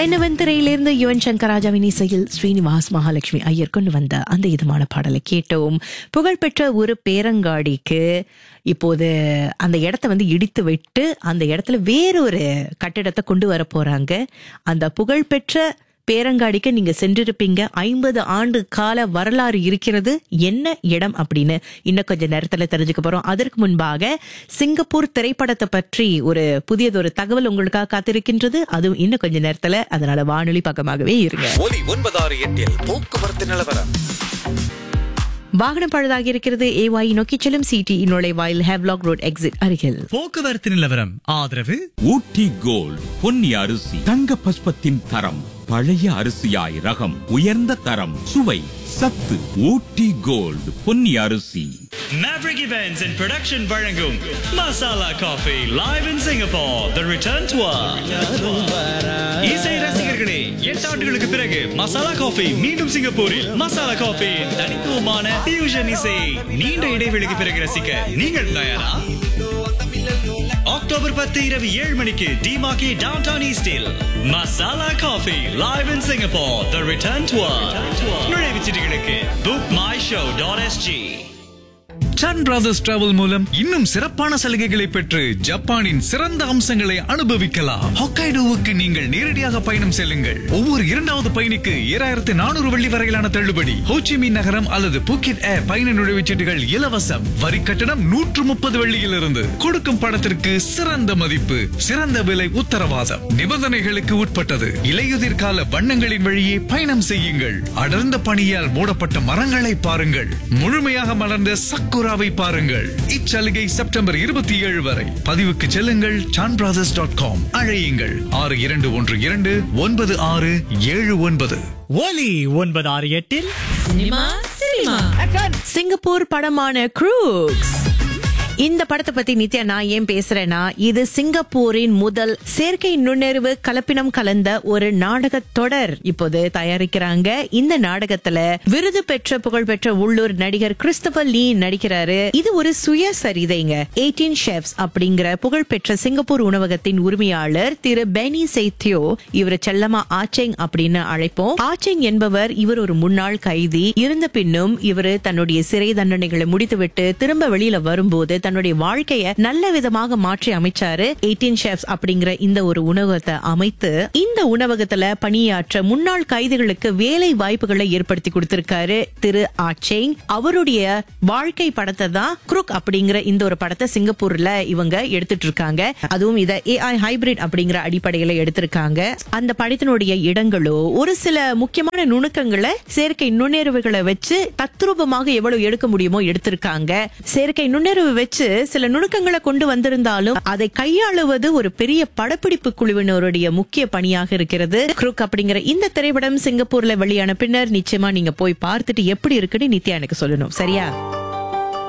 தென்னவன் திரையிலிருந்து யுவன் சங்கர் ராஜாவின் இசையில் ஸ்ரீனிவாஸ் மகாலட்சுமி ஐயர் கொண்டு வந்த அந்த இதமான பாடலை கேட்டோம் புகழ்பெற்ற ஒரு பேரங்காடிக்கு இப்போது அந்த இடத்த வந்து இடித்து விட்டு அந்த இடத்துல வேறொரு கட்டிடத்தை கொண்டு வர போறாங்க அந்த புகழ்பெற்ற பேரங்காடிக்கு நீங்க சென்றிருப்பீங்க ஐம்பது ஆண்டு கால வரலாறு இருக்கிறது என்ன இடம் அப்படின்னு இன்னும் கொஞ்ச நேரத்துல தெரிஞ்சுக்க போறோம் அதற்கு முன்பாக சிங்கப்பூர் திரைப்படத்தை பற்றி ஒரு புதியதொரு தகவல் உங்களுக்காக காத்திருக்கின்றது அதுவும் இன்னும் கொஞ்ச நேரத்துல அதனால வானொலி பக்கமாகவே இருங்க ஒலி ஒன்பதாறு எட்டில் போக்குவரத்து நிலவரம் வாகனம் பழுதாகி இருக்கிறது ஏவாய் நோக்கி செல்லும் சிடி நுழைவாயில் ஹேவ்லாக் ரோட் எக்ஸிட் அருகில் போக்குவரத்து நிலவரம் ஆதரவு ஊட்டி கோல்ட் பொன்னி அரிசி தங்க பஸ்பத்தின் தரம் பழைய அரிசியாய் ரகம் உயர்ந்த தரம் சுவை சத்து ஊட்டி கோல்ட் பொன்னி அரிசி Maverick Events and Production வழங்கும் Masala coffee live in Singapore the return tour இசை ரசிகர்களே எட்டு ஆண்டுகளுக்கு பிறகு மசாலா காஃபி மீண்டும் சிங்கப்பூரில் மசாலா காஃபி தனித்துவமான fusion இசை நீண்ட இடைவெளிக்கு பிறகு ரசிக்க நீங்கள் தயாரா அக்டோபர் பத்து இரவு ஏழு மணிக்கு டிமாக்கி டவுன் டவுன் ஈஸ்டில் Masala coffee live in Singapore the return tour நுழைவுச் சீட்டுகளுக்கு book my show dot SG sun brothers travel மூலம் இன்னும் சிறப்பான சலுகைகளை பெற்று ஜப்பானின் சிறந்த அம்சங்களை அனுபவிக்கலாம் ஹொக்கைடோவுக்கு நீங்கள் நேரடியாக பயணம் செல்லுங்கள் ஒவ்வொரு இரண்டாவது பயணிக்கு ஏழாயிரத்து நானூறு வெள்ளி வரையிலான தள்ளுபடி ஹோச்சிமின் நகரம் அல்லது பூக்கிட் ஏர் பயண நுழைவுச்சீட்டுகள் இலவசம் வரி கட்டணம் நூற்று முப்பது வெள்ளியிலிருந்து கொடுக்கும் பணத்திற்கு சிறந்த மதிப்பு சிறந்த விலை உத்தரவாதம் நிபந்தனைகளுக்கு உட்பட்டது இலையுதிர் கால வண்ணங்களின் வழியே பயணம் செய்யுங்கள் அடர்ந்த பனியால் மூடப்பட்ட மரங்களை பாருங்கள் முழுமையாக மலர்ந்த சக்குராவை பாருங்கள் இச்சலுகை செப்டம்பர் இருபத்தி ஏழு வரை பதிவுக்கு செல்லுங்கள் சான் பிரதர்ஸ் டாட் காம் அழையுங்கள் ஆறு இரண்டு ஒன்று இரண்டு ஒன்பது ஆறு ஏழு ஒன்பது ஒலி ஒன்பது ஆறு எட்டில் சிங்கப்பூர் படமான க்ரூக்ஸ் இந்த படத்தை பத்தி நித்யா நான் ஏன் பேசுறேன்னா இது சிங்கப்பூரின் முதல் செயற்கை நுண்ணறிவு கலப்பினம் கலந்த ஒரு நாடக தொடர் இப்போது தயாரிக்கிறாங்க இந்த நாடகத்துல விருது பெற்ற புகழ்பெற்ற உள்ளூர் நடிகர் கிறிஸ்டபர் லீ நடிக்கிறாரு இது ஒரு சுயசரிதைங்க எயிட்டீன் ஷெஃப்ஸ் அப்படிங்கிற புகழ்பெற்ற சிங்கப்பூர் உணவகத்தின் உரிமையாளர் திரு பெனி செய்தியோ இவர் செல்லமா ஆச்செங் அப்படின்னு அழைப்போம் ஆச்செங் என்பவர் இவர் ஒரு முன்னாள் கைதி இருந்த பின்னும் இவர் தன்னுடைய சிறை தண்டனைகளை முடித்துவிட்டு திரும்ப வெளியில வரும்போது தன்னுடைய வாழ்க்கைய நல்ல விதமாக மாற்றி அமைச்சாரு எயிட்டீன் ஷெஃப்ஸ் அப்படிங்கிற இந்த ஒரு உணவகத்தை அமைத்து இந்த உணவகத்துல பணியாற்ற முன்னாள் கைதிகளுக்கு வேலை வாய்ப்புகளை ஏற்படுத்தி கொடுத்திருக்காரு திரு ஆச்சேங் அவருடைய வாழ்க்கை படத்தை தான் குருக் அப்படிங்கிற இந்த ஒரு படத்தை சிங்கப்பூர்ல இவங்க எடுத்துட்டு இருக்காங்க அதுவும் இத ஏஐ ஹைபிரிட் அப்படிங்கிற அடிப்படையில எடுத்திருக்காங்க அந்த படத்தினுடைய இடங்களோ ஒரு சில முக்கியமான நுணுக்கங்களை செயற்கை நுண்ணறிவுகளை வச்சு தத்ரூபமாக எவ்வளவு எடுக்க முடியுமோ எடுத்திருக்காங்க செயற்கை நுண்ணறிவு வச்சு சில நுணுக்கங்களை கொண்டு வந்திருந்தாலும் அதை கையாளுவது ஒரு பெரிய படப்பிடிப்பு குழுவினருடைய முக்கிய பணியாக இருக்கிறது குரூக் அப்படிங்கிற இந்த திரைப்படம் சிங்கப்பூர்ல வெளியான பின்னர் நிச்சயமா நீங்க போய் பார்த்துட்டு எப்படி இருக்குன்னு நித்யா எனக்கு சொல்லணும் சரியா